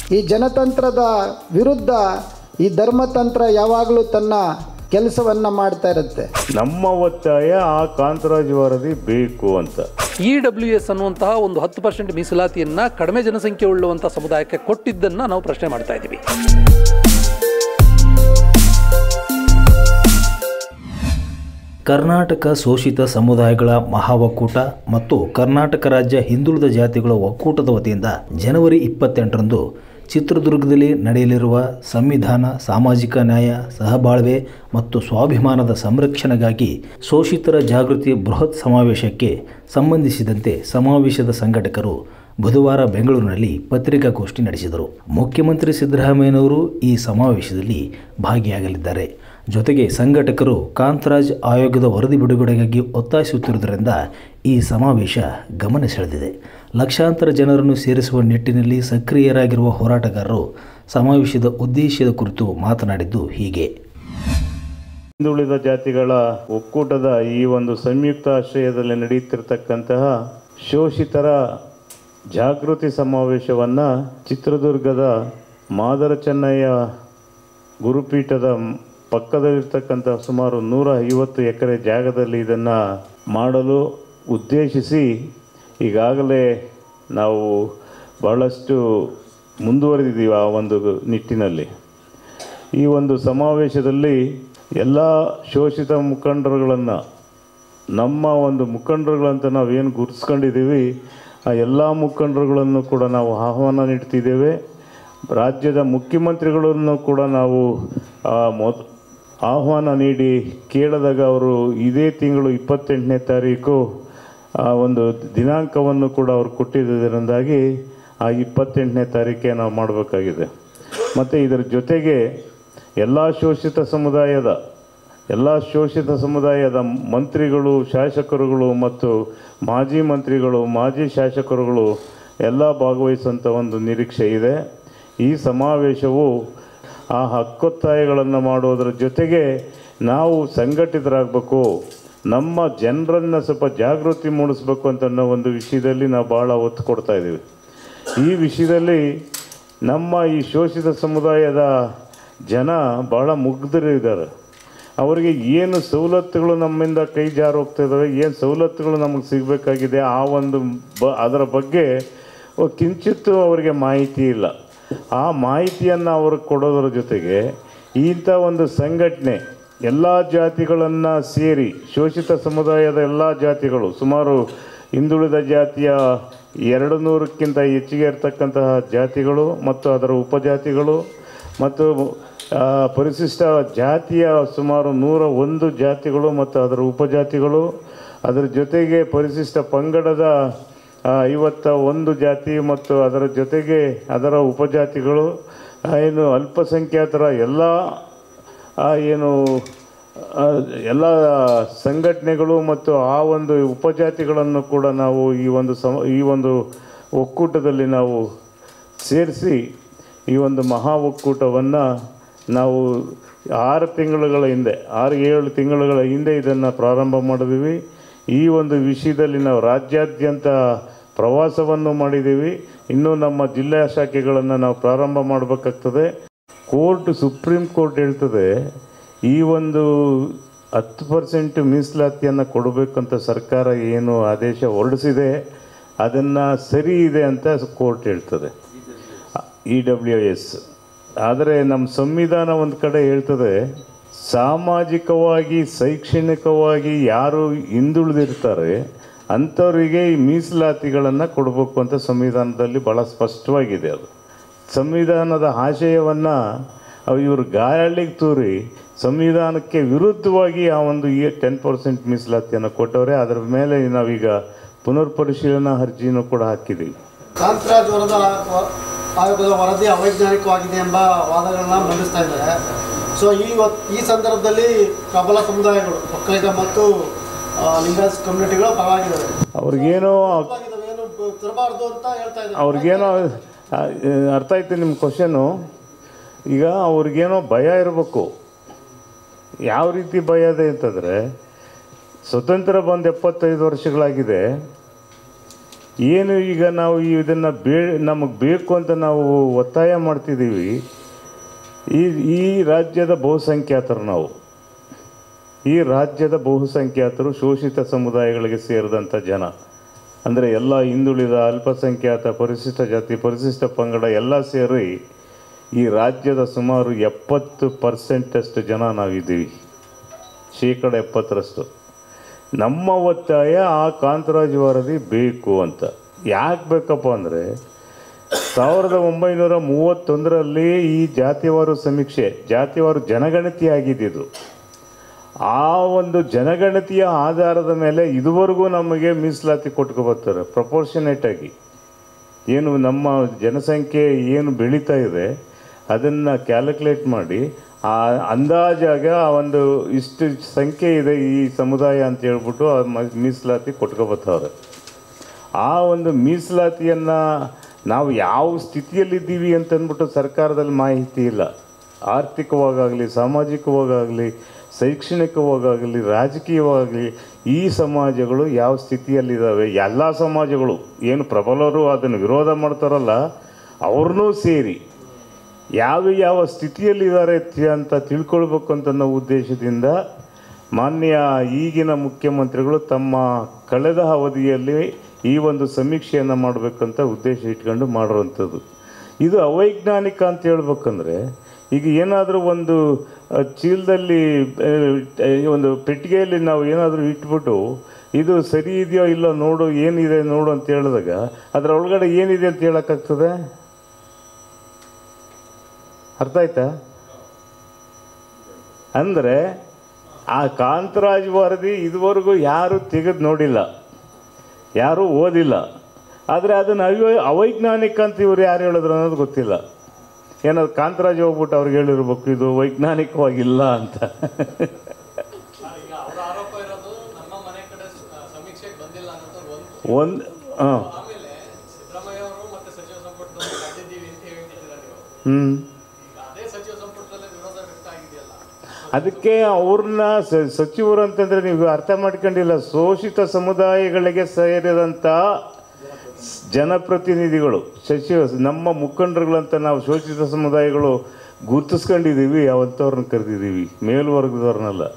ಈ ಜನತಂತ್ರದ ವಿರುದ್ಧ ಈ ಧರ್ಮತಂತ್ರ ಯಾವಾಗಲೂ ತನ್ನ ಕೆಲಸವನ್ನು ಮಾಡ್ತಾ ಇರುತ್ತೆ ನಮ್ಮ ಒತ್ತಾಯ ಆ ಕಾಂತರಾಜ್ ವರದಿ ಬೇಕು ಅಂತ ಇ ಡಬ್ಲ್ಯೂ ಎಸ್ ಅನ್ನುವಂತಹ ಒಂದು ಹತ್ತು ಪರ್ಸೆಂಟ್ ಮೀಸಲಾತಿಯನ್ನ ಕಡಿಮೆ ಜನಸಂಖ್ಯೆ ಉಳ್ಳುವಂತಹ ಸಮುದಾಯಕ್ಕೆ ಕೊಟ್ಟಿದ್ದನ್ನ ನಾವು ಪ್ರಶ್ನೆ ಮಾಡ್ತಾ ಇದ್ದೀವಿ ಕರ್ನಾಟಕ ಶೋಷಿತ ಸಮುದಾಯಗಳ ಮಹಾ ಒಕ್ಕೂಟ ಮತ್ತು ಕರ್ನಾಟಕ ರಾಜ್ಯ ಹಿಂದುಳಿದ ಜಾತಿಗಳ ಒಕ್ಕೂಟದ ವತಿಯಿಂದ ಜನವರಿ ಇಪ್ಪತ್ತೆಂಟರಂದು ಚಿತ್ರದುರ್ಗದಲ್ಲಿ ನಡೆಯಲಿರುವ ಸಂವಿಧಾನ ಸಾಮಾಜಿಕ ನ್ಯಾಯ ಸಹಬಾಳ್ವೆ ಮತ್ತು ಸ್ವಾಭಿಮಾನದ ಸಂರಕ್ಷಣೆಗಾಗಿ ಶೋಷಿತರ ಜಾಗೃತಿ ಬೃಹತ್ ಸಮಾವೇಶಕ್ಕೆ ಸಂಬಂಧಿಸಿದಂತೆ ಸಮಾವೇಶದ ಸಂಘಟಕರು ಬುಧವಾರ ಬೆಂಗಳೂರಿನಲ್ಲಿ ಪತ್ರಿಕಾಗೋಷ್ಠಿ ನಡೆಸಿದರು ಮುಖ್ಯಮಂತ್ರಿ ಸಿದ್ದರಾಮಯ್ಯನವರು ಈ ಸಮಾವೇಶದಲ್ಲಿ ಭಾಗಿಯಾಗಲಿದ್ದಾರೆ ಜೊತೆಗೆ ಸಂಘಟಕರು ಕಾಂತರಾಜ್ ಆಯೋಗದ ವರದಿ ಬಿಡುಗಡೆಗಾಗಿ ಒತ್ತಾಯಿಸುತ್ತಿರುವುದರಿಂದ ಈ ಸಮಾವೇಶ ಗಮನ ಸೆಳೆದಿದೆ ಲಕ್ಷಾಂತರ ಜನರನ್ನು ಸೇರಿಸುವ ನಿಟ್ಟಿನಲ್ಲಿ ಸಕ್ರಿಯರಾಗಿರುವ ಹೋರಾಟಗಾರರು ಸಮಾವೇಶದ ಉದ್ದೇಶದ ಕುರಿತು ಮಾತನಾಡಿದ್ದು ಹೀಗೆ ಹಿಂದುಳಿದ ಜಾತಿಗಳ ಒಕ್ಕೂಟದ ಈ ಒಂದು ಸಂಯುಕ್ತ ಆಶ್ರಯದಲ್ಲಿ ನಡೆಯುತ್ತಿರತಕ್ಕಂತಹ ಶೋಷಿತರ ಜಾಗೃತಿ ಸಮಾವೇಶವನ್ನು ಚಿತ್ರದುರ್ಗದ ಮಾದರ ಚೆನ್ನಯ್ಯ ಗುರುಪೀಠದ ಪಕ್ಕದಲ್ಲಿರ್ತಕ್ಕಂಥ ಸುಮಾರು ನೂರ ಐವತ್ತು ಎಕರೆ ಜಾಗದಲ್ಲಿ ಇದನ್ನು ಮಾಡಲು ಉದ್ದೇಶಿಸಿ ಈಗಾಗಲೇ ನಾವು ಬಹಳಷ್ಟು ಮುಂದುವರೆದಿದ್ದೀವಿ ಆ ಒಂದು ನಿಟ್ಟಿನಲ್ಲಿ ಈ ಒಂದು ಸಮಾವೇಶದಲ್ಲಿ ಎಲ್ಲ ಶೋಷಿತ ಮುಖಂಡರುಗಳನ್ನು ನಮ್ಮ ಒಂದು ಮುಖಂಡರುಗಳಂತ ನಾವೇನು ಗುರುತಿಸ್ಕೊಂಡಿದ್ದೀವಿ ಆ ಎಲ್ಲ ಮುಖಂಡರುಗಳನ್ನು ಕೂಡ ನಾವು ಆಹ್ವಾನ ನೀಡ್ತಿದ್ದೇವೆ ರಾಜ್ಯದ ಮುಖ್ಯಮಂತ್ರಿಗಳನ್ನು ಕೂಡ ನಾವು ಆ, ಮೊದ್ ಆಹ್ವಾನ ನೀಡಿ ಕೇಳಿದಾಗ ಅವರು ಇದೇ ತಿಂಗಳು ಇಪ್ಪತ್ತೆಂಟನೇ ತಾರೀಕು ಆ ಒಂದು ದಿನಾಂಕವನ್ನು ಕೂಡ ಅವರು ಕೊಟ್ಟಿದ್ದರಿಂದಾಗಿ ಆ ಇಪ್ಪತ್ತೆಂಟನೇ ತಾರೀಕೆ ನಾವು ಮಾಡಬೇಕಾಗಿದೆ ಮತ್ತು ಇದರ ಜೊತೆಗೆ ಎಲ್ಲ ಶೋಷಿತ ಸಮುದಾಯದ ಎಲ್ಲ ಶೋಷಿತ ಸಮುದಾಯದ ಮಂತ್ರಿಗಳು ಶಾಸಕರುಗಳು ಮತ್ತು ಮಾಜಿ ಮಂತ್ರಿಗಳು ಮಾಜಿ ಶಾಸಕರುಗಳು ಎಲ್ಲ ಭಾಗವಹಿಸುವಂಥ ಒಂದು ನಿರೀಕ್ಷೆ ಇದೆ ಈ ಸಮಾವೇಶವು ಆ ಹಕ್ಕೊತ್ತಾಯಗಳನ್ನು ಮಾಡೋದರ ಜೊತೆಗೆ ನಾವು ಸಂಘಟಿತರಾಗಬೇಕು ನಮ್ಮ ಜನರನ್ನು ಸ್ವಲ್ಪ ಜಾಗೃತಿ ಮೂಡಿಸ್ಬೇಕು ಅಂತ ಅನ್ನೋ ಒಂದು ವಿಷಯದಲ್ಲಿ ನಾವು ಭಾಳ ಒತ್ತು ಕೊಡ್ತಾ ಇದ್ದೀವಿ ಈ ವಿಷಯದಲ್ಲಿ ನಮ್ಮ ಈ ಶೋಷಿತ ಸಮುದಾಯದ ಜನ ಭಾಳ ಮುಗ್ಧರು ಇದ್ದಾರೆ ಅವರಿಗೆ ಏನು ಸವಲತ್ತುಗಳು ನಮ್ಮಿಂದ ಕೈ ಜಾರು ಹೋಗ್ತಾ ಇದ್ದಾವೆ ಏನು ಸವಲತ್ತುಗಳು ನಮಗೆ ಸಿಗಬೇಕಾಗಿದೆ ಆ ಒಂದು ಬ ಅದರ ಬಗ್ಗೆ ಕಿಂಚಿತ್ತು ಅವರಿಗೆ ಮಾಹಿತಿ ಇಲ್ಲ ಆ ಮಾಹಿತಿಯನ್ನು ಅವ್ರಿಗೆ ಕೊಡೋದರ ಜೊತೆಗೆ ಇಂಥ ಒಂದು ಸಂಘಟನೆ ಎಲ್ಲ ಜಾತಿಗಳನ್ನು ಸೇರಿ ಶೋಷಿತ ಸಮುದಾಯದ ಎಲ್ಲ ಜಾತಿಗಳು ಸುಮಾರು ಹಿಂದುಳಿದ ಜಾತಿಯ ಎರಡು ನೂರಕ್ಕಿಂತ ಹೆಚ್ಚಿಗೆ ಇರತಕ್ಕಂತಹ ಜಾತಿಗಳು ಮತ್ತು ಅದರ ಉಪಜಾತಿಗಳು ಮತ್ತು ಆ, ಪರಿಶಿಷ್ಟ ಜಾತಿಯ ಸುಮಾರು ನೂರ ಒಂದು ಜಾತಿಗಳು ಮತ್ತು ಅದರ ಉಪಜಾತಿಗಳು ಅದರ ಜೊತೆಗೆ ಪರಿಶಿಷ್ಟ ಪಂಗಡದ ಆ, ಐವತ್ತ ಒಂದು ಜಾತಿ ಮತ್ತು ಅದರ ಜೊತೆಗೆ ಅದರ ಉಪಜಾತಿಗಳು ಆ, ಏನು ಅಲ್ಪಸಂಖ್ಯಾತರ ಎಲ್ಲ ಆ, ಏನು ಆ, ಎಲ್ಲ ಸಂಘಟನೆಗಳು ಮತ್ತು ಆ ಒಂದು ಉಪಜಾತಿಗಳನ್ನು ಕೂಡ ನಾವು ಈ ಒಂದು ಸಮ ಈ ಒಂದು ಒಕ್ಕೂಟದಲ್ಲಿ ನಾವು ಸೇರಿಸಿ ಈ ಒಂದು ಮಹಾ ಒಕ್ಕೂಟವನ್ನು ನಾವು ಆರು ತಿಂಗಳುಗಳ ಹಿಂದೆ ಆರು ಏಳು ತಿಂಗಳುಗಳ ಹಿಂದೆ ಇದನ್ನು ಪ್ರಾರಂಭ ಮಾಡಿದ್ದೀವಿ ಈ ಒಂದು ವಿಷಯದಲ್ಲಿ ನಾವು ರಾಜ್ಯಾದ್ಯಂತ ಪ್ರವಾಸವನ್ನು ಮಾಡಿದ್ದೀವಿ ಇನ್ನೂ ನಮ್ಮ ಜಿಲ್ಲಾ ಶಾಖೆಗಳನ್ನು ನಾವು ಪ್ರಾರಂಭ ಮಾಡಬೇಕಾಗ್ತದೆ ಕೋರ್ಟ್ ಸುಪ್ರೀಂ ಕೋರ್ಟ್ ಹೇಳ್ತದೆ ಈ ಒಂದು ಹತ್ತು ಪರ್ಸೆಂಟ್ ಮೀಸಲಾತಿಯನ್ನು ಕೊಡಬೇಕಂತ ಸರ್ಕಾರ ಏನು ಆದೇಶ ಹೊರಡಿಸಿದೆ ಅದನ್ನು ಸರಿ ಇದೆ ಅಂತ ಕೋರ್ಟ್ ಹೇಳ್ತದೆ ಇ ಡಬ್ಲ್ಯೂ ಎಸ್ ಆದರೆ ನಮ್ಮ ಸಂವಿಧಾನ ಒಂದು ಕಡೆ ಹೇಳ್ತದೆ ಸಾಮಾಜಿಕವಾಗಿ ಶೈಕ್ಷಣಿಕವಾಗಿ ಯಾರು ಹಿಂದುಳಿದಿರ್ತಾರೆ ಅಂಥವರಿಗೆ ಈ ಮೀಸಲಾತಿಗಳನ್ನು ಕೊಡಬೇಕು ಅಂತ ಸಂವಿಧಾನದಲ್ಲಿ ಭಾಳ ಸ್ಪಷ್ಟವಾಗಿದೆ ಅದು ಸಂವಿಧಾನದ ಆಶಯವನ್ನು ಇವರು ಗಾಳಿಗೆ ತೂರಿ ಸಂವಿಧಾನಕ್ಕೆ ವಿರುದ್ಧವಾಗಿ ಆ ಒಂದು ಈ ಟೆನ್ ಪರ್ಸೆಂಟ್ ಮೀಸಲಾತಿಯನ್ನು ಕೊಟ್ಟವ್ರೆ ಅದರ ಮೇಲೆ ನಾವೀಗ ಪುನರ್ ಪರಿಶೀಲನಾ ಅರ್ಜಿನೂ ಕೂಡ ಹಾಕಿದ್ದೀವಿ ಕಾಂತರಾಜ್ ವರದ ಆಯೋಗದ ವರದಿ ಅವೈಜ್ಞಾನಿಕವಾಗಿದೆ ಎಂಬ ವಾದಗಳನ್ನ ಮಂಡಿಸ್ತಾ ಇದ್ದಾರೆ ಸೊ ಈ ಹೊತ್- ಈ ಸಂದರ್ಭದಲ್ಲಿ ಪ್ರಬಲ ಸಮುದಾಯಗಳು ಒಕ್ಕಲಿಗ ಮತ್ತು ಆ, ಲಿಂಗಾಯತ್ ಕಮ್ಯುನಿಟಿಗಳು ಪರವಾಗಿದ್ದಾವೆ ಅವ್ರಿಗೇನೋ ಪರವಾಗಿದ್ದಾವೆ, ಏನು ಬ- ತರಬಾರ್ದು ಅಂತ ಹೇಳ್ತಾ ಇದ್ದಾರೆ ಅವ್ರಿಗೇನೋ ಆ, ಅರ್ಥ ಆಯ್ತು ನಿಮ್ಮ ಕ್ವಶನು ಈಗ ಅವ್ರಿಗೇನೋ ಭಯ ಇರಬೇಕು ಯಾವ ರೀತಿ ಭಯ ಇದೆ ಅಂತಂದರೆ ಸ್ವತಂತ್ರ ಬಂದು ಎಪ್ಪತ್ತೈದು ವರ್ಷಗಳಾಗಿದೆ ಏನು ಈಗ ನಾವು ಇದನ್ನು ಬೇ ನಮಗೆ ಬೇಕು ಅಂತ ನಾವು ಒತ್ತಾಯ ಮಾಡ್ತಿದ್ದೀವಿ ಈ ಈ ರಾಜ್ಯದ ಬಹುಸಂಖ್ಯಾತರು ನಾವು ಈ ರಾಜ್ಯದ ಬಹುಸಂಖ್ಯಾತರು ಶೋಷಿತ ಸಮುದಾಯಗಳಿಗೆ ಸೇರಿದಂಥ ಜನ ಅಂದರೆ ಎಲ್ಲ ಹಿಂದುಳಿದ ಅಲ್ಪಸಂಖ್ಯಾತ ಪರಿಶಿಷ್ಟ ಜಾತಿ ಪರಿಶಿಷ್ಟ ಪಂಗಡ ಎಲ್ಲ ಸೇರಿ ಈ ರಾಜ್ಯದ ಸುಮಾರು ಎಪ್ಪತ್ತು ಪರ್ಸೆಂಟಷ್ಟು ಜನ ನಾವಿದ್ದೀವಿ ಶೇಕಡ ಎಪ್ಪತ್ತರಷ್ಟು ನಮ್ಮ ಒತ್ತಾಯ ಆ ಕಾಂತರಾಜ್ ವರದಿ ಬೇಕು ಅಂತ ಯಾಕೆ ಬೇಕಪ್ಪ ಅಂದರೆ ಸಾವಿರದ ಒಂಬೈನೂರ ಮೂವತ್ತೊಂದರಲ್ಲಿ ಈ ಜಾತಿವಾರು ಸಮೀಕ್ಷೆ ಜಾತಿವಾರು ಜನಗಣತಿ ಆಗಿದ್ದಿದ್ದು ಆ ಒಂದು ಜನಗಣತಿಯ ಆಧಾರದ ಮೇಲೆ ಇದುವರೆಗೂ ನಮಗೆ ಮೀಸಲಾತಿ ಕೊಟ್ಕೊಬರ್ತಾರೆ ಪ್ರಪೋರ್ಷನೇಟ್ ಆಗಿ ಏನು ನಮ್ಮ ಜನಸಂಖ್ಯೆ ಏನು ಬೆಳೀತಾ ಇದೆ ಅದನ್ನು ಕ್ಯಾಲ್ಕುಲೇಟ್ ಮಾಡಿ ಆ ಅಂದಾಜಾಗ ಆ ಒಂದು ಇಷ್ಟು ಸಂಖ್ಯೆ ಇದೆ ಈ ಸಮುದಾಯ ಅಂತ ಹೇಳ್ಬಿಟ್ಟು ಆ ಮ- ಮೀಸಲಾತಿ ಕೊಟ್ಕೊಬತ್ತವ್ರೆ ಆ ಒಂದು ಮೀಸಲಾತಿಯನ್ನು ನಾವು ಯಾವ ಸ್ಥಿತಿಯಲ್ಲಿದ್ದೀವಿ ಅಂತಂದ್ಬಿಟ್ಟು ಸರ್ಕಾರದಲ್ಲಿ ಮಾಹಿತಿ ಇಲ್ಲ ಆರ್ಥಿಕವಾಗಲಿ ಸಾಮಾಜಿಕವಾಗಲಿ ಶೈಕ್ಷಣಿಕವಾಗಲಿ ರಾಜಕೀಯವಾಗಲಿ ಈ ಸಮಾಜಗಳು ಯಾವ ಸ್ಥಿತಿಯಲ್ಲಿದ್ದಾವೆ ಎಲ್ಲ ಸಮಾಜಗಳು ಏನು ಪ್ರಬಲರು ಅದನ್ನು ವಿರೋಧ ಮಾಡ್ತಾರಲ್ಲ ಅವ್ರನ್ನೂ ಸೇರಿ ಯಾವ ಯಾವ ಸ್ಥಿತಿಯಲ್ಲಿದ್ದಾರೆ ತಿ- ಅಂತ ತಿಳ್ಕೊಳ್ಬೇಕು ಅಂತ ಅನ್ನೋ ಉದ್ದೇಶದಿಂದ ಮಾನ್ಯ ಈಗಿನ ಮುಖ್ಯಮಂತ್ರಿಗಳು ತಮ್ಮ ಕಳೆದ ಅವಧಿಯಲ್ಲಿ ಈ ಒಂದು ಸಮೀಕ್ಷೆಯನ್ನು ಮಾಡಬೇಕಂತ ಉದ್ದೇಶ ಇಟ್ಕೊಂಡು ಮಾಡಿರುವಂಥದ್ದು ಇದು ಅವೈಜ್ಞಾನಿಕ ಅಂತ ಹೇಳ್ಬೇಕಂದ್ರೆ ಈಗ ಏನಾದರೂ ಒಂದು ಆ, ಚೀಲದಲ್ಲಿ ಆ, ಒಂದು ಪೆಟ್ಟಿಗೆಯಲ್ಲಿ ನಾವು ಏನಾದರೂ ಇಟ್ಬಿಟ್ಟು ಇದು ಸರಿ ಇದೆಯೋ ಇಲ್ಲೋ ನೋಡು ಏನಿದೆ ನೋಡು ಅಂತ ಹೇಳಿದಾಗ ಅದರ ಒಳಗಡೆ ಏನಿದೆ ಅಂತ ಹೇಳೋಕ್ಕಾಗ್ತದೆ ಅರ್ಥ ಆಯ್ತಾ ಅಂದರೆ ಆ ಕಾಂತರಾಜ್ ವರದಿ ಇದುವರೆಗೂ ಯಾರು ತೆಗೆದು ನೋಡಿಲ್ಲ ಯಾರೂ ಓದಿಲ್ಲ ಆದರೆ ಅದನ್ನು ಅವೈ ಅವೈಜ್ಞಾನಿಕ ಅಂತ ಇವ್ರು ಯಾರು ಹೇಳಿದ್ರು ಅನ್ನೋದು ಗೊತ್ತಿಲ್ಲ ಏನಾದ್ರು ಕಾಂತರಾಜ್ ಹೋಗ್ಬಿಟ್ಟು ಅವ್ರಿಗೆ ಹೇಳಿರ್ಬೇಕು ಇದು ವೈಜ್ಞಾನಿಕವಾಗಿಲ್ಲ ಅಂತ ಈಗ ಅವರ ಆರೋಪ ಇರೋದು ನಮ್ಮ ಮನೆ ಕಡೆ ಸ- ಸಮೀಕ್ಷೆಗೆ ಬಂದಿಲ್ಲ ಅನ್ನೋದು ಒಂದು ಒಂದು ಹಾಂ ಆಮೇಲೆ ಸಿದ್ದರಾಮಯ್ಯ ಅವರು ಮತ್ತೆ ಸಚಿವ ಸಂಪುಟದಲ್ಲಿ ಕರೆದಿದ್ದೀವಿ ಅಂತ ಹೇಳ್ತಿದ್ದೀರಾ ನೀವು ಹ್ಞೂ ಈಗ ಅದೇ ಸಚಿವ ಸಂಪುಟದಲ್ಲಿ ವಿರೋಧ ವ್ಯಕ್ತ ಆಗಿದೆಯಲ್ಲ ಅದಕ್ಕೆ ಅವ್ರನ್ನ ಸ- ಸಚಿವರು ಅಂತಂದ್ರೆ ನೀವು ಅರ್ಥ ಮಾಡ್ಕೊಂಡಿಲ್ಲ ಶೋಷಿತ ಸಮುದಾಯಗಳಿಗೆ ಸೇರಿದಂಥ ಸ್- ಜನಪ್ರತಿನಿಧಿಗಳು ಸಚಿವ ನಮ್ಮ ಮುಖಂಡರುಗಳಂತ ನಾವು ಶೋಷಿತ ಸಮುದಾಯಗಳು ಗುರುತಿಸ್ಕೊಂಡಿದ್ದೀವಿ ಯಾವತ್ತವ್ರನ್ನ ಕರೆದಿದ್ದೀವಿ ಮೇಲ್ವರ್ಗದವ್ರನ್ನಲ್ಲ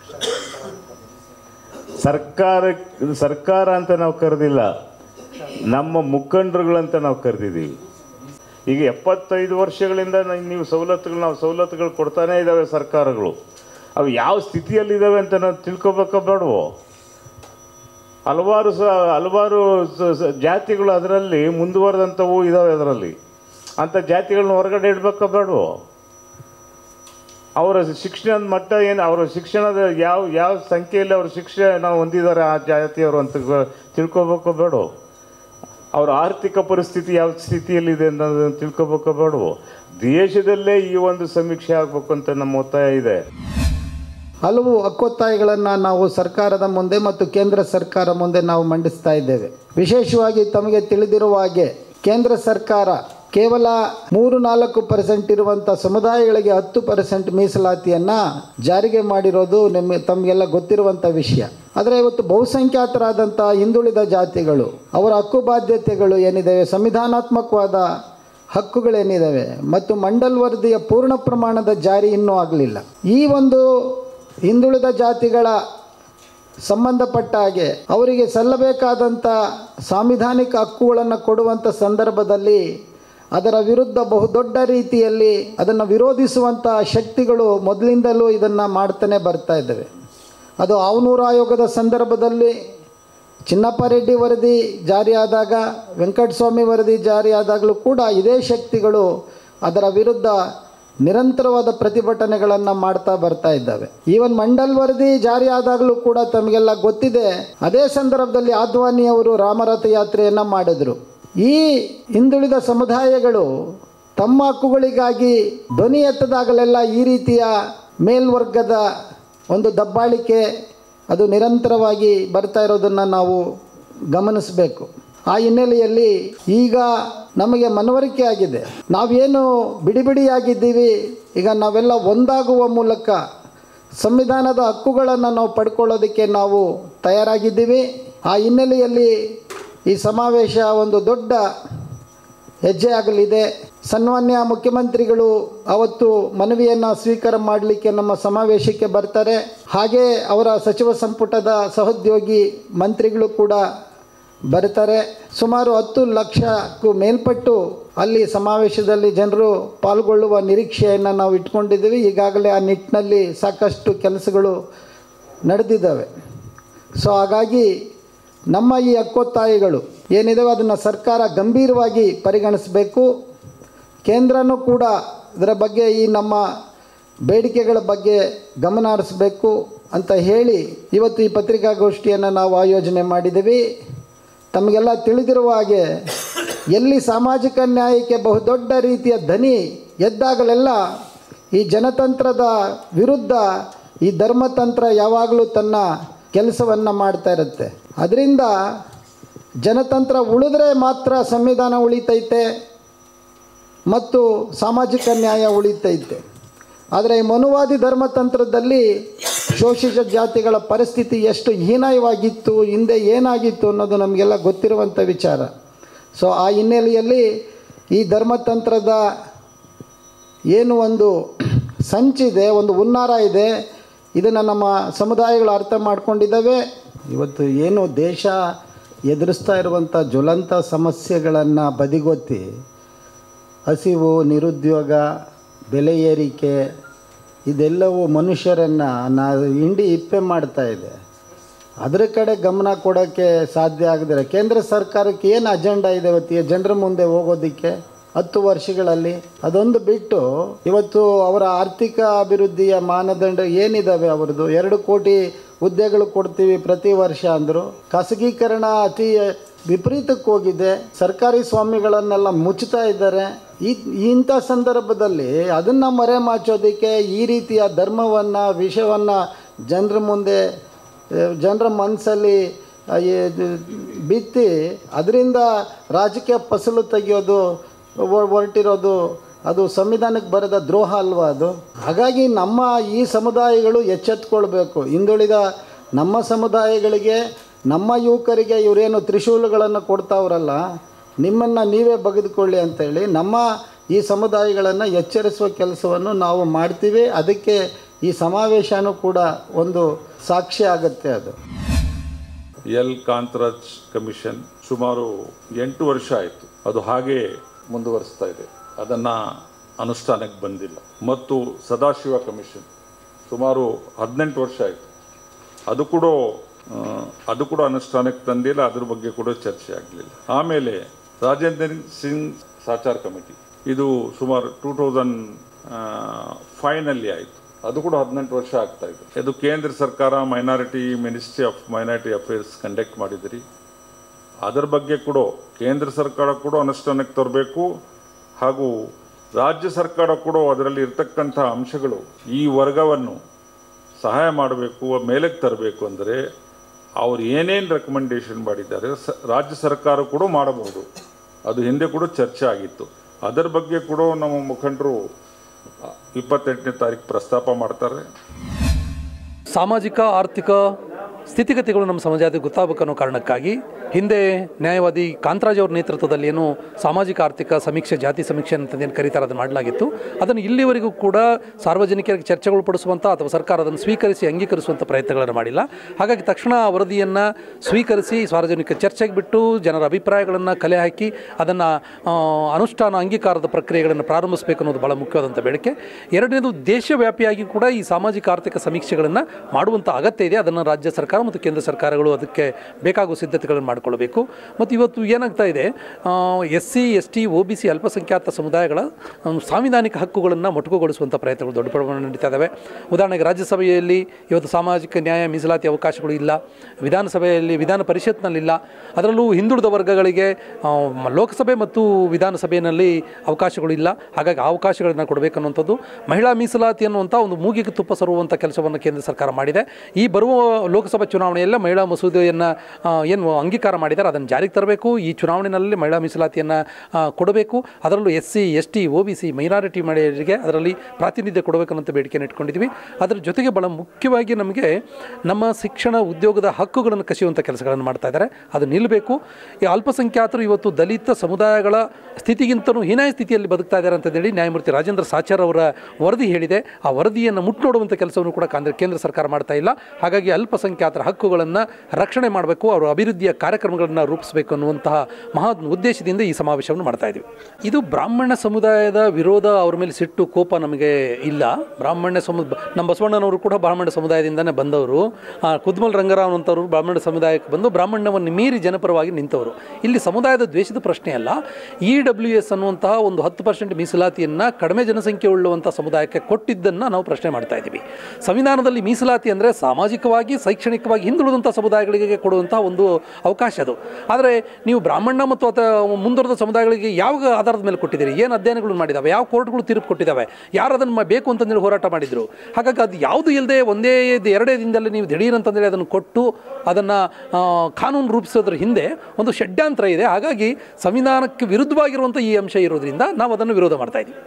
ಸರ್ಕಾರ ಸರ್ಕಾರ ಅಂತ ನಾವು ಕರೆದಿಲ್ಲ ನಮ್ಮ ಮುಖಂಡರುಗಳಂತ ನಾವು ಕರೆದಿದ್ದೀವಿ ಈಗ ಎಪ್ಪತ್ತೈದು ವರ್ಷಗಳಿಂದ ನ- ನೀವು ಸವಲತ್ತುಗಳು ನಾವು ಸವಲತ್ತುಗಳು ಕೊಡ್ತಾನೇ ಇದ್ದಾವೆ ಸರ್ಕಾರಗಳು ಅವು ಯಾವ ಸ್ಥಿತಿಯಲ್ಲಿದ್ದಾವೆ ಅಂತ ನಾವು ತಿಳ್ಕೊಬೇಕೋ ಬೇಡವೋ ಹಲವಾರು ಸ ಹಲವಾರು ಸ- ಸ- ಜಾತಿಗಳು ಅದರಲ್ಲಿ ಮುಂದುವರೆದಂಥವು ಇದ್ದಾವೆ ಅದರಲ್ಲಿ ಅಂಥ ಜಾತಿಗಳನ್ನ ಹೊರಗಡೆ ಇಡಬೇಕೋ ಬೇಡವೋ ಅವರ ಶಿಕ್ಷಣದ ಮಟ್ಟ ಏನು ಅವರ ಶಿಕ್ಷಣದ ಯಾವ ಯಾವ ಸಂಖ್ಯೆಯಲ್ಲಿ ಅವ್ರ ಶಿಕ್ಷಣ ಹೊಂದಿದ್ದಾರೆ ಆ ಜಾತಿಯವರು ಅಂತ ಗ- ತಿಳ್ಕೊಬೇಕೋ ಬೇಡವೋ ಅವ್ರ ಆರ್ಥಿಕ ಪರಿಸ್ಥಿತಿ ಯಾವ ಸ್ಥಿತಿಯಲ್ಲಿದೆ ಅನ್ನೋದನ್ನು ತಿಳ್ಕೊಬೇಕೋ ಬೇಡವೋ ದೇಶದಲ್ಲೇ ಈ ಒಂದು ಸಮೀಕ್ಷೆ ಆಗಬೇಕು ಅಂತ ನಮ್ಮ ಒತ್ತಾಯ ಇದೆ ಹಲವು ಹಕ್ಕೊತ್ತಾಯಗಳನ್ನು ನಾವು ಸರ್ಕಾರದ ಮುಂದೆ ಮತ್ತು ಕೇಂದ್ರ ಸರ್ಕಾರ ಮುಂದೆ ನಾವು ಮಂಡಿಸ್ತಾ ಇದ್ದೇವೆ ವಿಶೇಷವಾಗಿ ತಮಗೆ ತಿಳಿದಿರುವ ಹಾಗೆ ಕೇಂದ್ರ ಸರ್ಕಾರ ಕೇವಲ ಮೂರು ನಾಲ್ಕು ಪರ್ಸೆಂಟ್ ಇರುವಂಥ ಸಮುದಾಯಗಳಿಗೆ ಹತ್ತು ಪರ್ಸೆಂಟ್ ಮೀಸಲಾತಿಯನ್ನು ಜಾರಿಗೆ ಮಾಡಿರೋದು ನಿಮಗೆ ತಮಗೆಲ್ಲ ಗೊತ್ತಿರುವಂಥ ವಿಷಯ ಆದರೆ ಇವತ್ತು ಬಹುಸಂಖ್ಯಾತರಾದಂಥ ಹಿಂದುಳಿದ ಜಾತಿಗಳು ಅವರ ಹಕ್ಕು ಬಾಧ್ಯತೆಗಳು ಏನಿದ್ದಾವೆ ಸಂವಿಧಾನಾತ್ಮಕವಾದ ಹಕ್ಕುಗಳೇನಿದ್ದಾವೆ ಮತ್ತು ಮಂಡಲ್ ವರದಿಯ ಪೂರ್ಣ ಪ್ರಮಾಣದ ಜಾರಿ ಇನ್ನೂ ಆಗಲಿಲ್ಲ ಈ ಒಂದು ಹಿಂದುಳಿದ ಜಾತಿಗಳ ಸಂಬಂಧಪಟ್ಟ ಹಾಗೆ ಅವರಿಗೆ ಸಲ್ಲಬೇಕಾದಂಥ ಸಾಂವಿಧಾನಿಕ ಹಕ್ಕುಗಳನ್ನು ಕೊಡುವಂಥ ಸಂದರ್ಭದಲ್ಲಿ ಅದರ ವಿರುದ್ಧ ಬಹುದೊಡ್ಡ ರೀತಿಯಲ್ಲಿ ಅದನ್ನು ವಿರೋಧಿಸುವಂಥ ಶಕ್ತಿಗಳು ಮೊದಲಿಂದಲೂ ಇದನ್ನು ಮಾಡ್ತಾನೆ ಬರ್ತಾ ಇದ್ದಾವೆ ಅದು ಆವನೂರು ಆಯೋಗದ ಸಂದರ್ಭದಲ್ಲಿ ಚಿನ್ನಪ್ಪ ರೆಡ್ಡಿ ವರದಿ ಜಾರಿಯಾದಾಗ ವೆಂಕಟಸ್ವಾಮಿ ವರದಿ ಜಾರಿಯಾದಾಗಲೂ ಕೂಡ ಇದೇ ಶಕ್ತಿಗಳು ಅದರ ವಿರುದ್ಧ ನಿರಂತರವಾದ ಪ್ರತಿಭಟನೆಗಳನ್ನು ಮಾಡ್ತಾ ಬರ್ತಾ ಇದ್ದಾವೆ ಈವನ್ ಮಂಡಲ್ ವರದಿ ಜಾರಿ ಆದಾಗಲೂ ಕೂಡ ತಮಗೆಲ್ಲ ಗೊತ್ತಿದೆ ಅದೇ ಸಂದರ್ಭದಲ್ಲಿ ಆದ್ವಾನಿ ಅವರು ರಾಮರಥ ಯಾತ್ರೆಯನ್ನು ಮಾಡಿದರು ಈ ಹಿಂದುಳಿದ ಸಮುದಾಯಗಳು ತಮ್ಮ ಹಕ್ಕುಗಳಿಗಾಗಿ ಧ್ವನಿ ಎತ್ತದಾಗಲೆಲ್ಲ ಈ ರೀತಿಯ ಮೇಲ್ವರ್ಗದ ಒಂದು ದಬ್ಬಾಳಿಕೆ ಅದು ನಿರಂತರವಾಗಿ ಬರ್ತಾ ಇರೋದನ್ನು ನಾವು ಗಮನಿಸಬೇಕು ಆ ಹಿನ್ನೆಲೆಯಲ್ಲಿ ಈಗ ನಮಗೆ ಮನವರಿಕೆ ಆಗಿದೆ ನಾವೇನು ಬಿಡಿ ಬಿಡಿಯಾಗಿದ್ದೀವಿ ಈಗ ನಾವೆಲ್ಲ ಒಂದಾಗುವ ಮೂಲಕ ಸಂವಿಧಾನದ ಹಕ್ಕುಗಳನ್ನು ನಾವು ಪಡ್ಕೊಳ್ಳೋದಕ್ಕೆ ನಾವು ತಯಾರಾಗಿದ್ದೀವಿ ಆ ಹಿನ್ನೆಲೆಯಲ್ಲಿ ಈ ಸಮಾವೇಶ ಒಂದು ದೊಡ್ಡ ಹೆಜ್ಜೆ ಆಗಲಿದೆ ಸನ್ಮಾನ್ಯ ಮುಖ್ಯಮಂತ್ರಿಗಳು ಅವತ್ತು ಮನವಿಯನ್ನು ಸ್ವೀಕಾರ ಮಾಡಲಿಕ್ಕೆ ನಮ್ಮ ಸಮಾವೇಶಕ್ಕೆ ಬರ್ತಾರೆ ಹಾಗೆ ಅವರ ಸಚಿವ ಸಂಪುಟದ ಸಹೋದ್ಯೋಗಿ ಮಂತ್ರಿಗಳು ಕೂಡ ಬರ್ತಾರೆ ಸುಮಾರು ಹತ್ತು ಲಕ್ಷಕ್ಕೂ ಮೇಲ್ಪಟ್ಟು ಅಲ್ಲಿ ಸಮಾವೇಶದಲ್ಲಿ ಜನರು ಪಾಲ್ಗೊಳ್ಳುವ ನಿರೀಕ್ಷೆಯನ್ನು ನಾವು ಇಟ್ಕೊಂಡಿದ್ದೀವಿ ಈಗಾಗಲೇ ಆ ನಿಟ್ಟಿನಲ್ಲಿ ಸಾಕಷ್ಟು ಕೆಲಸಗಳು ನಡೆದಿದ್ದಾವೆ ಸೊ ಹಾಗಾಗಿ ನಮ್ಮ ಈ ಹಕ್ಕೊತ್ತಾಯಿಗಳು ಏನಿದಾವೆ ಅದನ್ನು ಸರ್ಕಾರ ಗಂಭೀರವಾಗಿ ಪರಿಗಣಿಸಬೇಕು ಕೇಂದ್ರನೂ ಕೂಡ ಇದರ ಬಗ್ಗೆ ಈ ನಮ್ಮ ಬೇಡಿಕೆಗಳ ಬಗ್ಗೆ ಗಮನ ಹರಿಸಬೇಕು ಅಂತ ಹೇಳಿ ಇವತ್ತು ಈ ಪತ್ರಿಕಾಗೋಷ್ಠಿಯನ್ನು ನಾವು ಆಯೋಜನೆ ಮಾಡಿದ್ದೀವಿ ತಮಗೆಲ್ಲ ತಿಳಿದಿರುವ ಹಾಗೆ ಎಲ್ಲಿ ಸಾಮಾಜಿಕ ನ್ಯಾಯಕ್ಕೆ ಬಹುದೊಡ್ಡ ರೀತಿಯ ದನಿ ಎದ್ದಾಗಲೆಲ್ಲ ಈ ಜನತಂತ್ರದ ವಿರುದ್ಧ ಈ ಧರ್ಮತಂತ್ರ ಯಾವಾಗಲೂ ತನ್ನ ಕೆಲಸವನ್ನು ಮಾಡ್ತಾ ಇರುತ್ತೆ ಅದರಿಂದ ಜನತಂತ್ರ ಉಳಿದ್ರೆ ಮಾತ್ರ ಸಂವಿಧಾನ ಉಳಿತೈತೆ ಮತ್ತು ಸಾಮಾಜಿಕ ನ್ಯಾಯ ಉಳಿತೈತೆ ಆದರೆ ಈ ಮನುವಾದಿ ಧರ್ಮತಂತ್ರದಲ್ಲಿ ಶೋಷಿತ ಜಾತಿಗಳ ಪರಿಸ್ಥಿತಿ ಎಷ್ಟು ಹೀನಾಯವಾಗಿತ್ತು ಹಿಂದೆ ಏನಾಗಿತ್ತು ಅನ್ನೋದು ನಮಗೆಲ್ಲ ಗೊತ್ತಿರುವಂಥ ವಿಚಾರ ಸೊ ಆ ಹಿನ್ನೆಲೆಯಲ್ಲಿ ಈ ಧರ್ಮತಂತ್ರದ ಏನು ಒಂದು ಸಂಚಿದೆ ಒಂದು ಹುನ್ನಾರ ಇದೆ ಇದನ್ನು ನಮ್ಮ ಸಮುದಾಯಗಳು ಅರ್ಥ ಮಾಡ್ಕೊಂಡಿದ್ದಾವೆ ಇವತ್ತು ಏನು ದೇಶ ಎದುರಿಸ್ತಾ ಇರುವಂಥ ಜ್ವಲಂತ ಸಮಸ್ಯೆಗಳನ್ನು ಬದಿಗೊತ್ತಿ ಹಸಿವು ನಿರುದ್ಯೋಗ ಬೆಲೆ ಏರಿಕೆ ಇದೆಲ್ಲವೂ ಮನುಷ್ಯರನ್ನು ನಾ ಹಿಂಡಿ ಇಪ್ಪೆ ಮಾಡ್ತಾ ಇದೆ ಅದರ ಕಡೆ ಗಮನ ಕೊಡೋಕ್ಕೆ ಸಾಧ್ಯ ಆಗದಿರ ಕೇಂದ್ರ ಸರ್ಕಾರಕ್ಕೆ ಏನು ಅಜೆಂಡಾ ಇದೆ ಇವತ್ತು ಜನರ ಮುಂದೆ ಹೋಗೋದಕ್ಕೆ ಹತ್ತು ವರ್ಷಗಳಲ್ಲಿ ಅದೊಂದು ಬಿಟ್ಟು ಇವತ್ತು ಅವರ ಆರ್ಥಿಕ ಅಭಿವೃದ್ಧಿಯ ಮಾನದಂಡ ಏನಿದ್ದಾವೆ ಅವ್ರದ್ದು ಎರಡು ಕೋಟಿ ಹುದ್ದೆಗಳು ಕೊಡ್ತೀವಿ ಪ್ರತಿ ವರ್ಷ ಅಂದರು ಖಾಸಗೀಕರಣ ಅತಿ ವಿಪರೀತಕ್ಕೆ ಹೋಗಿದೆ ಸರ್ಕಾರಿ ಸ್ವಾಮಿಗಳನ್ನೆಲ್ಲ ಮುಚ್ತಾ ಇದ್ದಾರೆ ಈ ಇಂಥ ಸಂದರ್ಭದಲ್ಲಿ ಅದನ್ನು ಮರೆಮಾಚೋದಕ್ಕೆ ಈ ರೀತಿಯ ಧರ್ಮವನ್ನು ವಿಷಯವನ್ನು ಜನರ ಮುಂದೆ ಜನರ ಮನಸ್ಸಲ್ಲಿ ಆ, ಈ- ಬಿತ್ತಿ ಅದರಿಂದ ರಾಜಕೀಯ ಫಸಲು ತೆಗೆಯೋದು ಹೊ- ಹೊರಟಿರೋದು ಅದು ಸಂವಿಧಾನಕ್ಕೆ ಬರೆದ ದ್ರೋಹ ಅಲ್ವಾ ಅದು ಹಾಗಾಗಿ ನಮ್ಮ ಈ ಸಮುದಾಯಗಳು ಎಚ್ಚೆತ್ಕೊಳ್ಬೇಕು ಹಿಂದುಳಿದ ನಮ್ಮ ಸಮುದಾಯಗಳಿಗೆ ನಮ್ಮ ಯುವಕರಿಗೆ ಇವರೇನು ತ್ರಿಶೂಲಗಳನ್ನು ಕೊಡ್ತಾವ್ರಲ್ಲ ನಿಮ್ಮನ್ನು ನೀವೇ ಬಗೆದುಕೊಳ್ಳಿ ಅಂತೇಳಿ ನಮ್ಮ ಈ ಸಮುದಾಯಗಳನ್ನು ಎಚ್ಚರಿಸುವ ಕೆಲಸವನ್ನು ನಾವು ಮಾಡ್ತೀವಿ ಅದಕ್ಕೆ ಈ ಸಮಾವೇಶನೂ ಕೂಡ ಒಂದು ಸಾಕ್ಷಿ ಆಗುತ್ತೆ ಅದು ಎಲ್ ಕಾಂತರಾಜ್ ಕಮಿಷನ್ ಸುಮಾರು ಎಂಟು ವರ್ಷ ಆಯಿತು ಅದು ಹಾಗೆ ಮುಂದುವರಿಸ್ತಾ ಇದೆ ಅದನ್ನು ಅನುಷ್ಠಾನಕ್ಕೆ ಬಂದಿಲ್ಲ ಮತ್ತು ಸದಾಶಿವ ಕಮಿಷನ್ ಸುಮಾರು ಹದಿನೆಂಟು ವರ್ಷ ಆಯಿತು ಅದು ಕೂಡ ಆ, ಅದು ಕೂಡ ಅನುಷ್ಠಾನಕ್ಕೆ ತಂದಿಲ್ಲ ಅದ್ರ ಬಗ್ಗೆ ಕೂಡ ಚರ್ಚೆ ಆಗಲಿಲ್ಲ ಆಮೇಲೆ ರಾಜೇಂದ್ರ ಸಿಂಗ್ ಸಾಚಾರ್ ಕಮಿಟಿ ಇದು ಸುಮಾರು ಟೂ ತೌಸಂಡ್ ಫೈನಲ್ಲಿ ಆಯಿತು ಅದು ಕೂಡ ಹದಿನೆಂಟು ವರ್ಷ ಆಗ್ತಾ ಇದೆ ಇದು ಕೇಂದ್ರ ಸರ್ಕಾರ minority ministry of minority affairs conduct ಮಾಡಿದಿರಿ ಅದರ ಬಗ್ಗೆ ಕೂಡ ಕೇಂದ್ರ ಸರ್ಕಾರ ಕೂಡ ಅನುಷ್ಠಾನಕ್ಕೆ ತರಬೇಕು ಹಾಗೂ ರಾಜ್ಯ ಸರ್ಕಾರ ಕೂಡ ಅದರಲ್ಲಿ ಇರ್ತಕ್ಕಂಥ ಅಂಶಗಳು ಈ ವರ್ಗವನ್ನು ಸಹಾಯ ಮಾಡಬೇಕು ಮೇಲಕ್ಕೆ ತರಬೇಕು ಅಂದರೆ ಅವ್ರು ಏನೇನು ರೆಕಮೆಂಡೇಶನ್ ಮಾಡಿದ್ದಾರೆ ಸ ರಾಜ್ಯ ಸರ್ಕಾರ ಕೂಡ ಮಾಡಬಹುದು ಅದು ಹಿಂದೆ ಕೂಡ ಚರ್ಚೆ ಆಗಿತ್ತು ಅದರ ಬಗ್ಗೆ ಕೂಡ ನಮ್ಮ ಮುಖಂಡರು ಇಪ್ಪತ್ತೆಂಟನೇ ತಾರೀಕು ಪ್ರಸ್ತಾಪ ಮಾಡ್ತಾರೆ ಸಾಮಾಜಿಕ ಆರ್ಥಿಕ ಸ್ಥಿತಿಗತಿಗಳು ನಮ್ಮ ಸಮಾಜಕ್ಕೆ ಗೊತ್ತಾಗಬೇಕು ಅನ್ನೋ ಕಾರಣಕ್ಕಾಗಿ ಹಿಂದೆ ನ್ಯಾಯವಾದಿ ಕಾಂತರಾಜ್ ಅವರ ನೇತೃತ್ವದಲ್ಲಿ ಏನು ಸಾಮಾಜಿಕ ಆರ್ಥಿಕ ಸಮೀಕ್ಷೆ ಜಾತಿ ಸಮೀಕ್ಷೆ ಅಂತ ಏನು ಕರೀತಾರೆ ಅದನ್ನು ಮಾಡಲಾಗಿತ್ತು ಅದನ್ನು ಇಲ್ಲಿವರೆಗೂ ಕೂಡ ಸಾರ್ವಜನಿಕರಿಗೆ ಚರ್ಚೆಗಳು ಪಡಿಸುವಂಥ ಅಥವಾ ಸರ್ಕಾರ ಅದನ್ನು ಸ್ವೀಕರಿಸಿ ಅಂಗೀಕರಿಸುವಂಥ ಪ್ರಯತ್ನಗಳನ್ನು ಮಾಡಿಲ್ಲ ಹಾಗಾಗಿ ತಕ್ಷಣ ಆ ವರದಿಯನ್ನು ಸ್ವೀಕರಿಸಿ ಸಾರ್ವಜನಿಕ ಚರ್ಚೆಗೆ ಬಿಟ್ಟು ಜನರ ಅಭಿಪ್ರಾಯಗಳನ್ನು ಕಲೆ ಹಾಕಿ ಅದನ್ನು ಅನುಷ್ಠಾನ ಅಂಗೀಕಾರದ ಪ್ರಕ್ರಿಯೆಗಳನ್ನು ಪ್ರಾರಂಭಿಸಬೇಕು ಅನ್ನೋದು ಭಾಳ ಮುಖ್ಯವಾದಂಥ ಬೇಡಿಕೆ ಎರಡನೇದು ದೇಶವ್ಯಾಪಿಯಾಗಿ ಕೂಡ ಈ ಸಾಮಾಜಿಕ ಆರ್ಥಿಕ ಸಮೀಕ್ಷೆಗಳನ್ನು ಮಾಡುವಂಥ ಅಗತ್ಯ ಇದೆ ಅದನ್ನು ರಾಜ್ಯ ಸರ್ಕಾರ ಮತ್ತು ಕೇಂದ್ರ ಸರ್ಕಾರಗಳು ಅದಕ್ಕೆ ಬೇಕಾಗುವ ಸಿದ್ಧತೆಗಳನ್ನು ಮಾಡಿಕೊಳ್ಳಬೇಕು ಮತ್ತು ಇವತ್ತು ಏನಾಗ್ತಾ ಇದೆ S C S T O B C ಅಲ್ಪಸಂಖ್ಯಾತ ಸಮುದಾಯಗಳ ಆ, ಸಾಂವಿಧಾನಿಕ ಹಕ್ಕುಗಳನ್ನು ಮೊಟಕುಗೊಳಿಸುವಂಥ ಪ್ರಯತ್ನಗಳು ದೊಡ್ಡ ಪ್ರಮಾಣದಲ್ಲಿ ನಡೀತಾ ಇದ್ದಾವೆ ಉದಾಹರಣೆಗೆ ರಾಜ್ಯಸಭೆಯಲ್ಲಿ ಇವತ್ತು ಸಾಮಾಜಿಕ ನ್ಯಾಯ ಮೀಸಲಾತಿ ಅವಕಾಶಗಳು ಇಲ್ಲ ವಿಧಾನಸಭೆಯಲ್ಲಿ ವಿಧಾನ ಪರಿಷತ್ನಲ್ಲಿಲ್ಲ ಅದರಲ್ಲೂ ಹಿಂದುಳಿದ ವರ್ಗಗಳಿಗೆ ಆ, ಮ- ಲೋಕಸಭೆ ಮತ್ತು ವಿಧಾನಸಭೆಯಲ್ಲಿ ಅವಕಾಶಗಳು ಇಲ್ಲ ಹಾಗಾಗಿ ಆ ಅವಕಾಶಗಳನ್ನು ಕೊಡಬೇಕನ್ನುವಂಥದ್ದು ಮಹಿಳಾ ಮೀಸಲಾತಿ ಅನ್ನುವಂಥ ಒಂದು ಮೂಗಿಗೆ ತುಪ್ಪ ಸರುವಂಥ ಕೆಲಸವನ್ನು ಕೇಂದ್ರ ಸರ್ಕಾರ ಮಾಡಿದೆ ಈ ಬರುವ ಲೋಕಸಭಾ ಚುನಾವಣೆಯಲ್ಲೇ ಮಹಿಳಾ ಮಸೂದೆಯನ್ನು ಏನು ಅಂಗೀಕಾರ ಸರ್ಕಾರ ಮಾಡಿದ್ದಾರೆ ಅದನ್ನು ಜಾರಿಗೆ ತರಬೇಕು ಈ ಚುನಾವಣೆಯಲ್ಲಿ ಮಹಿಳಾ ಮೀಸಲಾತಿಯನ್ನು ಕೊಡಬೇಕು ಅದರಲ್ಲೂ S C S T O B C minority ಮಹಿಳೆಯರಿಗೆ ಅದರಲ್ಲಿ ಪ್ರಾತಿನಿಧ್ಯ ಕೊಡಬೇಕು ಅನ್ನೋ ಬೇಡಿಕೆಯನ್ನು ಇಟ್ಕೊಂಡಿದ್ವಿ ಅದರ ಜೊತೆಗೆ ಭಾಳ ಮುಖ್ಯವಾಗಿ ನಮಗೆ ನಮ್ಮ ಶಿಕ್ಷಣ ಉದ್ಯೋಗದ ಹಕ್ಕುಗಳನ್ನು ಕಸಿಯುವಂಥ ಕೆಲಸಗಳನ್ನು ಮಾಡ್ತಾ ಇದ್ದಾರೆ ಅದು ನಿಲ್ಲಬೇಕು ಈ ಅಲ್ಪಸಂಖ್ಯಾತರು ಇವತ್ತು ದಲಿತ ಸಮುದಾಯಗಳ ಸ್ಥಿತಿಗಿಂತಲೂ ಹೀನಾಯ ಸ್ಥಿತಿಯಲ್ಲಿ ಬದುಕ್ತಾ ಇದ್ದಾರೆ ಅಂತಂದೇಳಿ ನ್ಯಾಯಮೂರ್ತಿ ರಾಜೇಂದ್ರ ಸಾಚಾರ್ ಅವರ ವರದಿ ಹೇಳಿದೆ ಆ ವರದಿಯನ್ನು ಮುಟ್ಟುನೋಡುವಂಥ ಕೆಲಸವನ್ನು ಕೂಡ ಕಾಂದ್ರ ಕೇಂದ್ರ ಸರ್ಕಾರ ಮಾಡ್ತಾ ಇಲ್ಲ ಹಾಗಾಗಿ ಅಲ್ಪಸಂಖ್ಯಾತರ ಹಕ್ಕುಗಳನ್ನು ರಕ್ಷಣೆ ಮಾಡಬೇಕು ಅವರ ಅಭಿವೃದ್ಧಿಯ ಕಾರ್ಯಕ್ರಮಗಳನ್ನು ರೂಪಿಸಬೇಕು ಅನ್ನುವಂತಹ ಮಹಾ ಉದ್ದೇಶದಿಂದ ಈ ಸಮಾವೇಶವನ್ನು ಮಾಡ್ತಾ ಇದ್ದೀವಿ ಇದು ಬ್ರಾಹ್ಮಣ ಸಮುದಾಯದ ವಿರೋಧ ಅವ್ರ ಮೇಲೆ ಸಿಟ್ಟು ಕೋಪ ನಮಗೆ ಇಲ್ಲ ಬ್ರಾಹ್ಮಣ್ಯ ಸಮು ನಮ್ಮ ಬಸವಣ್ಣನವರು ಕೂಡ ಬ್ರಾಹ್ಮಣ ಸಮುದಾಯದಿಂದನೇ ಬಂದವರು ಆ, ಕುದ್ಮಲ್ ರಂಗರಾವ್ ಅಂತವರು ಬ್ರಾಹ್ಮಣ ಸಮುದಾಯಕ್ಕೆ ಬಂದು ಬ್ರಾಹ್ಮಣ್ಯವನ್ನು ಮೀರಿ ಜನಪರವಾಗಿ ನಿಂತವರು ಇಲ್ಲಿ ಸಮುದಾಯದ ದ್ವೇಷದ ಪ್ರಶ್ನೆ ಅಲ್ಲ ಇ ಡಬ್ಲ್ಯೂ ಎಸ್ ಅನ್ನುವಂತಹ ಒಂದು ಹತ್ತು ಪರ್ಸೆಂಟ್ ಮೀಸಲಾತಿಯನ್ನು ಕಡಿಮೆ ಜನಸಂಖ್ಯೆ ಉಳ್ಳುವಂಥ ಸಮುದಾಯಕ್ಕೆ ಕೊಟ್ಟಿದ್ದನ್ನು ನಾವು ಪ್ರಶ್ನೆ ಮಾಡ್ತಾ ಇದ್ದೀವಿ ಸಂವಿಧಾನದಲ್ಲಿ ಮೀಸಲಾತಿ ಅಂದರೆ ಸಾಮಾಜಿಕವಾಗಿ ಶೈಕ್ಷಣಿಕವಾಗಿ ಹಿಂದುಳಿದಂಥ ಸಮುದಾಯಗಳಿಗೆ ಕೊಡುವಂಥ ಒಂದು ಅವಕಾಶ ಅದು ಆದರೆ ನೀವು ಬ್ರಾಹ್ಮಣ ಮತ್ತು ಅಥವಾ ಮುಂದುವರೆದ ಸಮುದಾಯಗಳಿಗೆ ಯಾವ ಆಧಾರದ ಮೇಲೆ ಕೊಟ್ಟಿದ್ದೀರಿ ಏನು ಅಧ್ಯಯನಗಳು ಮಾಡಿದ್ದಾವೆ ಯಾವ ಕೋರ್ಟ್ಗಳು ತೀರ್ಪು ಕೊಟ್ಟಿದ್ದಾವೆ ಯಾರು ಅದನ್ನು ಮ- ಬೇಕು ಅಂತಂದೇಳಿ ಹೋರಾಟ ಮಾಡಿದರು ಹಾಗಾಗಿ ಅದು ಯಾವುದು ಇಲ್ಲದೆ ಒಂದೇ ಇದು ಎರಡೇ ದಿನದಲ್ಲಿ ನೀವು ದಿಢೀರ್ ಅಂತಂದೇಳಿ ಅದನ್ನು ಕೊಟ್ಟು ಅದನ್ನು ಕಾನೂನು ರೂಪಿಸೋದ್ರ ಹಿಂದೆ ಒಂದು ಷಡ್ಯಂತ್ರ ಇದೆ ಹಾಗಾಗಿ ಸಂವಿಧಾನಕ್ಕೆ ವಿರುದ್ಧವಾಗಿರುವಂಥ ಈ ಅಂಶ ಇರೋದ್ರಿಂದ ನಾವು ಅದನ್ನು ವಿರೋಧ ಮಾಡ್ತಾ ಇದ್ದೀವಿ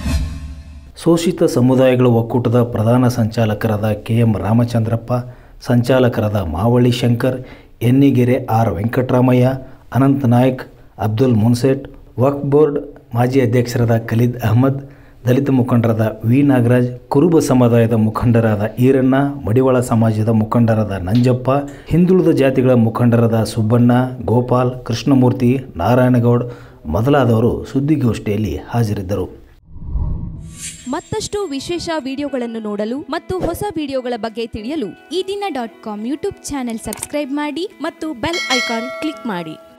ಶೋಷಿತ ಸಮುದಾಯಗಳ ಒಕ್ಕೂಟದ ಪ್ರಧಾನ ಸಂಚಾಲಕರಾದ ಕೆ ಎಂ ರಾಮಚಂದ್ರಪ್ಪ ಸಂಚಾಲಕರಾದ ಮಾವಳಿ ಶಂಕರ್ ಎನ್ನಿಗೆರೆ ಆರ್ ವೆಂಕಟರಾಮಯ್ಯ ಅನಂತ್ ನಾಯಕ್ ಅಬ್ದುಲ್ ಮುನ್ಸೆಟ್ ವಕ್ಫ್ ಬೋರ್ಡ್ ಮಾಜಿ ಅಧ್ಯಕ್ಷರಾದ ಖಲೀದ್ ಅಹಮದ್ ದಲಿತ ಮುಖಂಡರಾದ ವಿ ನಾಗರಾಜ್ ಕುರುಬ ಸಮುದಾಯದ ಮುಖಂಡರಾದ ಈರಣ್ಣ ಮಡಿವಾಳ ಸಮಾಜದ ಮುಖಂಡರಾದ ನಂಜಪ್ಪ ಹಿಂದುಳಿದ ಜಾತಿಗಳ ಮುಖಂಡರಾದ ಸುಬ್ಬಣ್ಣ ಗೋಪಾಲ್ ಕೃಷ್ಣಮೂರ್ತಿ ನಾರಾಯಣಗೌಡ್ ಮೊದಲಾದವರು ಸುದ್ದಿಗೋಷ್ಠಿಯಲ್ಲಿ ಹಾಜರಿದ್ದರು ಮತ್ತಷ್ಟು ವಿಶೇಷ ವಿಡಿಯೋಗಳನ್ನು ನೋಡಲು ಮತ್ತು ಹೊಸ ವಿಡಿಯೋಗಳ ಬಗ್ಗೆ ತಿಳಿಯಲು Eedina dot com YouTube channel subscribe ಮಾಡಿ ಮತ್ತು ಬೆಲ್ ಐಕಾನ್ ಕ್ಲಿಕ್ ಮಾಡಿ